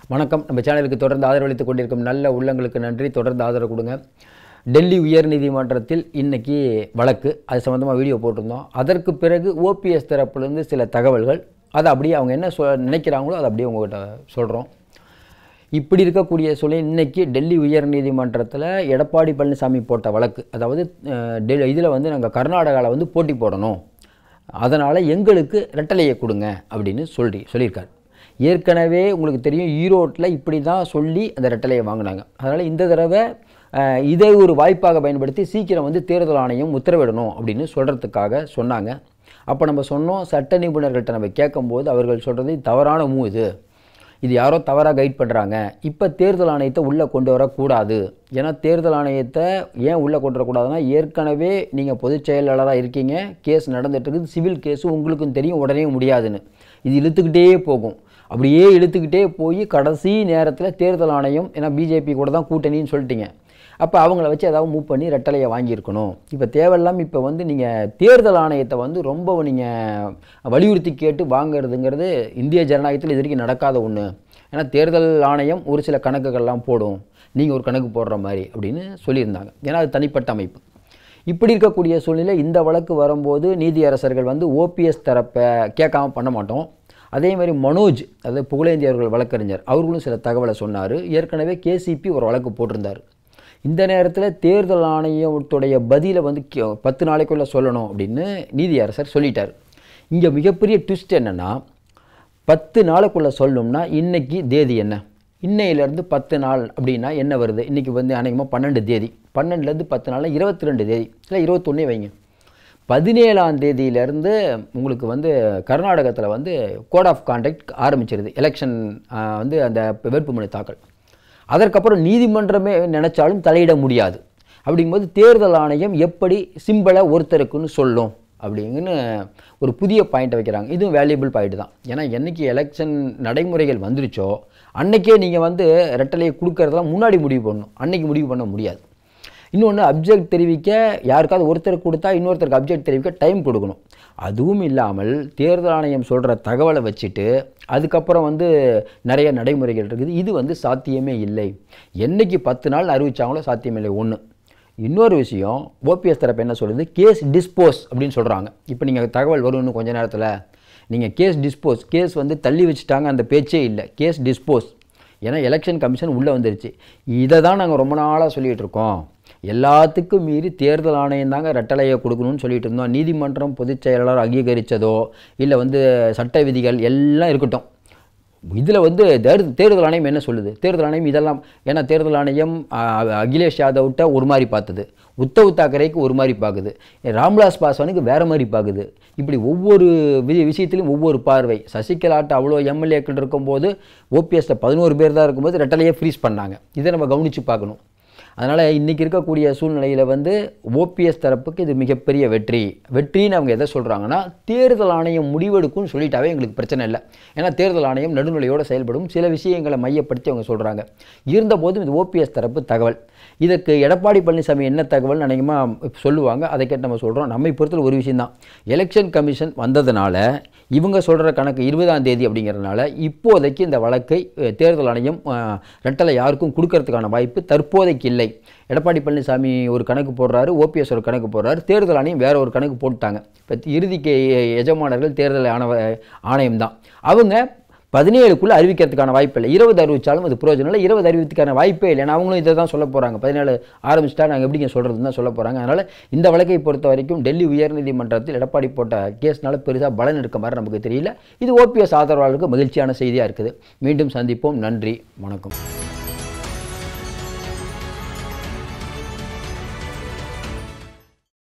வணக்கம் நம்ம சேனலுக்கு தொடர்ந்து ஆதரவளித்துக் கொண்டிருக்கும் நல்ல உள்ளங்களுக்கு நன்றி தொடர்ந்து ஆதரவு கொடுங்க டெல்லி உயர்நீதிமன்றத்தில் இன்னைக்கு வழக்கு அது சம்மந்தமாக வீடியோ போட்டிருந்தோம் அதற்கு பிறகு ஓபிஎஸ் தரப்புலேருந்து சில தகவல்கள் அதை அப்படியே அவங்க என்ன சொ நினைக்கிறாங்களோ அதை அப்படியே உங்கள்கிட்ட சொல்கிறோம் இப்படி இருக்கக்கூடிய சூழ்நிலை இன்னைக்கு டெல்லி உயர்நீதிமன்றத்தில் எடப்பாடி பழனிசாமி போட்ட வழக்கு அதாவது டெல்லி இதில் வந்து நாங்கள் கர்நாடகாவில் வந்து போட்டி போடணும் அதனால் எங்களுக்கு ரெட்டலையை கொடுங்க அப்படின்னு சொல்லி சொல்லியிருக்காரு ஏற்கனவே உங்களுக்கு தெரியும் ஈரோட்டில் இப்படி தான் சொல்லி அந்த ரெட்டலையை வாங்கினாங்க அதனால் இந்த தடவை அஹ், இதை ஒரு வாய்ப்பாக பயன்படுத்தி சீக்கிரம் வந்து தேர்தல் ஆணையம் உத்தரவிடணும் அப்படின்னு சொல்கிறதுக்காக சொன்னாங்க அப்போ நம்ம சொன்னோம் சட்ட நிபுணர்கள்ட்ட நம்ம கேட்கும்போது அவர்கள் சொல்கிறது தவறான மூ இது இது யாரோ தவறாக கைட் பண்ணுறாங்க இப்போ தேர்தல் ஆணையத்தை உள்ளே கொண்டு வரக்கூடாது ஏன்னா தேர்தல் ஆணையத்தை ஏன் உள்ளே கொண்டு வரக்கூடாதுன்னா ஏற்கனவே நீங்கள் பொதுச் செயலாளராக இருக்கீங்க கேஸ் நடந்துட்டு இருக்குது சிவில் கேஸு உங்களுக்கும் தெரியும் உடனே முடியாதுன்னு இது இழுத்துக்கிட்டே போகும் அப்படியே இழுத்துக்கிட்டே போய் கடைசி நேரத்தில் தேர்தல் ஆணையம் ஏன்னா பிஜேபி கூட தான் கூட்டணின்னு சொல்லிட்டீங்க அப்போ அவங்கள வச்சு ஏதாவது மூவ் பண்ணி ரெட்டலையை வாங்கியிருக்கணும் இப்போ தேவையில்லாமல் இப்போ வந்து நீங்கள் தேர்தல் ஆணையத்தை வந்து ரொம்ப நீங்கள் வலியுறுத்தி கேட்டு வாங்குறதுங்கிறது இந்திய ஜனநாயகத்தில் இது வரைக்கும் நடக்காத ஒன்று ஏன்னா தேர்தல் ஆணையம் ஒரு சில கணக்குகள்லாம் போடும் நீங்கள் ஒரு கணக்கு போடுற மாதிரி அப்படின்னு சொல்லியிருந்தாங்க ஏன்னா அது தனிப்பட்ட அமைப்பு இப்படி இருக்கக்கூடிய சூழ்நிலை இந்த வழக்கு வரும்போது நீதியரசர்கள் வந்து ஓபிஎஸ் தரப்பை கேட்காம பண்ண மாட்டோம் அதே மாதிரி மனோஜ் அதாவது புகழேந்தி அவர்கள் வழக்கறிஞர் அவர்களும் சில தகவலை சொன்னார் ஏற்கனவே கேசிபி ஒரு வழக்கு போட்டிருந்தார் இந்த நேரத்தில் தேர்தல் ஆணையத்துடைய பதிலை வந்து கே- பத்து நாளைக்குள்ளே சொல்லணும் அப்படின்னு நீதியரசர் சொல்லிட்டார் இங்கே மிகப்பெரிய ட்விஸ்ட் என்னென்னா பத்து நாளுக்குள்ளே சொல்லணும்னா இன்னைக்கு தேதி என்ன இன்னையிலேருந்து பத்து நாள் அப்படின்னா என்ன வருது இன்றைக்கி வந்து அநேகமாக பன்னெண்டு தேதி பன்னெண்டுலேருந்து பத்து நாளில் இருபத்தி ரெண்டு தேதி இல்லை இருபத்தொன்னே வைங்க பதினேழாம் தேதியிலேருந்து உங்களுக்கு வந்து கர்நாடகத்தில் வந்து கோட் ஆஃப் கான்டக்ட் ஆரம்பிச்சிருது எலெக்ஷன் வந்து அந்த வேட்புமனு தாக்கல் அதற்கப்புறம் நீதிமன்றமே நினைச்சாலும் தலையிட முடியாது அப்படிங்கும்போது தேர்தல் ஆணையம் எப்படி சிம்பிளை ஒருத்தருக்குன்னு சொல்லும் அப்படிங்கன்னு ஒரு புதிய பாயிண்ட்டை வைக்கிறாங்க இதுவும் வேல்யூபிள் பாயிண்ட் தான் ஏன்னா என்னைக்கு எலெக்ஷன் நடைமுறைகள் வந்துருச்சோ அன்னைக்கே நீங்கள் வந்து ரெட்டலையை கொடுக்கறதெல்லாம் முன்னாடி முடிவு பண்ணணும் அன்னைக்கு முடிவு பண்ண முடியாது இன்னொன்று அப்ஜெக்ட் தெரிவிக்க யாருக்காவது ஒருத்தருக்கு கொடுத்தா இன்னொருத்தருக்கு அப்ஜெக்ட் தெரிவிக்க டைம் கொடுக்கணும் அதுவும் இல்லாமல் தேர்தல் ஆணையம் சொல்கிற தகவலை வச்சுட்டு அதுக்கப்புறம் வந்து நிறைய நடைமுறைகள் இருக்குது இது வந்து சாத்தியமே இல்லை என்னைக்கு பத்து நாள் அறிவிச்சாங்களோ சாத்தியமில்லை ஒன்று இன்னொரு விஷயம் ஓபிஎஸ் தரப்பு என்ன சொல்லுது கேஸ் டிஸ்போஸ் அப்படின்னு சொல்கிறாங்க இப்போ நீங்கள் தகவல் வரும் இன்னும் கொஞ்ச நேரத்தில் நீங்கள் கேஸ் டிஸ்போஸ் கேஸ் வந்து தள்ளி வச்சுட்டாங்க அந்த பேச்சே இல்லை கேஸ் டிஸ்போஸ் ஏன்னா எலெக்ஷன் கமிஷன் உள்ளே வந்துருச்சு இதை தான் நாங்கள் ரொம்ப நாளாக சொல்லிகிட்டு இருக்கோம் எல்லாத்துக்கும் மீறி தேர்தல் ஆணையம் தாங்க ரெட்டலையை கொடுக்கணும்னு சொல்லிட்டு இருந்தோம் நீதிமன்றம் பொதுச் செயலாளர் அங்கீகரித்ததோ இல்லை வந்து சட்ட விதிகள் எல்லாம் இருக்கட்டும் இதில் வந்து தேர் தேர்தல் ஆணையம் என்ன சொல்லுது தேர்தல் ஆணையம் இதெல்லாம் ஏன்னா தேர்தல் ஆணையம் ஆ, அகிலேஷ் யாதவ்கிட்ட ஒரு மாதிரி பார்த்தது உத்தவ் தாக்கரேக்கு ஒரு மாதிரி பார்க்குது ராம்விலாஸ் பாஸ்வானுக்கு வேற மாதிரி பார்க்குது இப்படி ஒவ்வொரு வி விஷயத்திலும் ஒவ்வொரு பார்வை சசிகலாட்ட அவ்வளோ எம்எல்ஏக்கள் இருக்கும்போது ஓபிஎஸ்ல பதினோரு பேர் தான் இருக்கும்போது ரெட்டலையே ஃப்ரீஸ் பண்ணாங்க இதை நம்ம கவனித்து பார்க்கணும் அதனால் இன்றைக்கி இருக்கக்கூடிய சூழ்நிலையில் வந்து ஓபிஎஸ் தரப்புக்கு இது மிகப்பெரிய வெற்றி வெற்றின்னு அவங்க எதை சொல்கிறாங்கன்னா தேர்தல் ஆணையம் முடிவெடுக்கும்னு சொல்லிட்டாவே எங்களுக்கு பிரச்சனை இல்லை ஏன்னா தேர்தல் ஆணையம் நடுநிலையோடு செயல்படும் சில விஷயங்களை மையப்படுத்தி அவங்க சொல்கிறாங்க இருந்தபோதும் இது ஓபிஎஸ் தரப்பு தகவல் இதற்கு எடப்பாடி பழனிசாமி என்ன தகவல் அநேகமாக சொல்லுவாங்க அதை கேட்டு நம்ம சொல்கிறோம் நம்மை பொறுத்தவரை ஒரு விஷயம்தான் எலெக்ஷன் கமிஷன் வந்ததுனால இவங்க சொல்கிற கணக்கு இருபதாம் தேதி அப்படிங்கிறதுனால இப்போதைக்கு இந்த வழக்கை அஹ், தேர்தல் ஆணையம் அஹ், ரெட்டலை யாருக்கும் கொடுக்கறதுக்கான வாய்ப்பு தற்போதைக்கு இல்லை எடப்பாடி பழனிசாமி ஒரு கணக்கு போடுறாரு ஓபிஎஸ் ஒரு கணக்கு போடுறாரு தேர்தல் ஆணையம் வேற ஒரு கணக்கு போட்டுட்டாங்க இப்போ இறுதிக்கு எஜமானர்கள் தேர்தல் ஆணவ ஆணையம் தான் அவங்க பதினேழுக்குள்ளே அறிவிக்கிறதுக்கான வாய்ப்பு இல்லை இருபது அறிவிச்சாலும் அது பிரயோஜனம் இல்லை இருபது அறிவித்துக்கான வாய்ப்பே இல்லை ஏன்னா அவங்களும் இதை தான் சொல்ல போகிறாங்க பதினேழு ஆரம்பிச்சிட்டா நாங்கள் எப்படிங்க சொல்கிறதுன்னு தான் சொல்ல போகிறாங்க அதனால் இந்த வழக்கை பொறுத்த வரைக்கும் டெல்லி உயர்நீதிமன்றத்தில் எடப்பாடி போட்ட கேஸ்னால பெருசாக பலன் இருக்க மாதிரி நமக்கு தெரியல இது ஓபிஎஸ் ஆதரவாளருக்கு மகிழ்ச்சியான செய்தியாக இருக்குது மீண்டும் சந்திப்போம் நன்றி வணக்கம்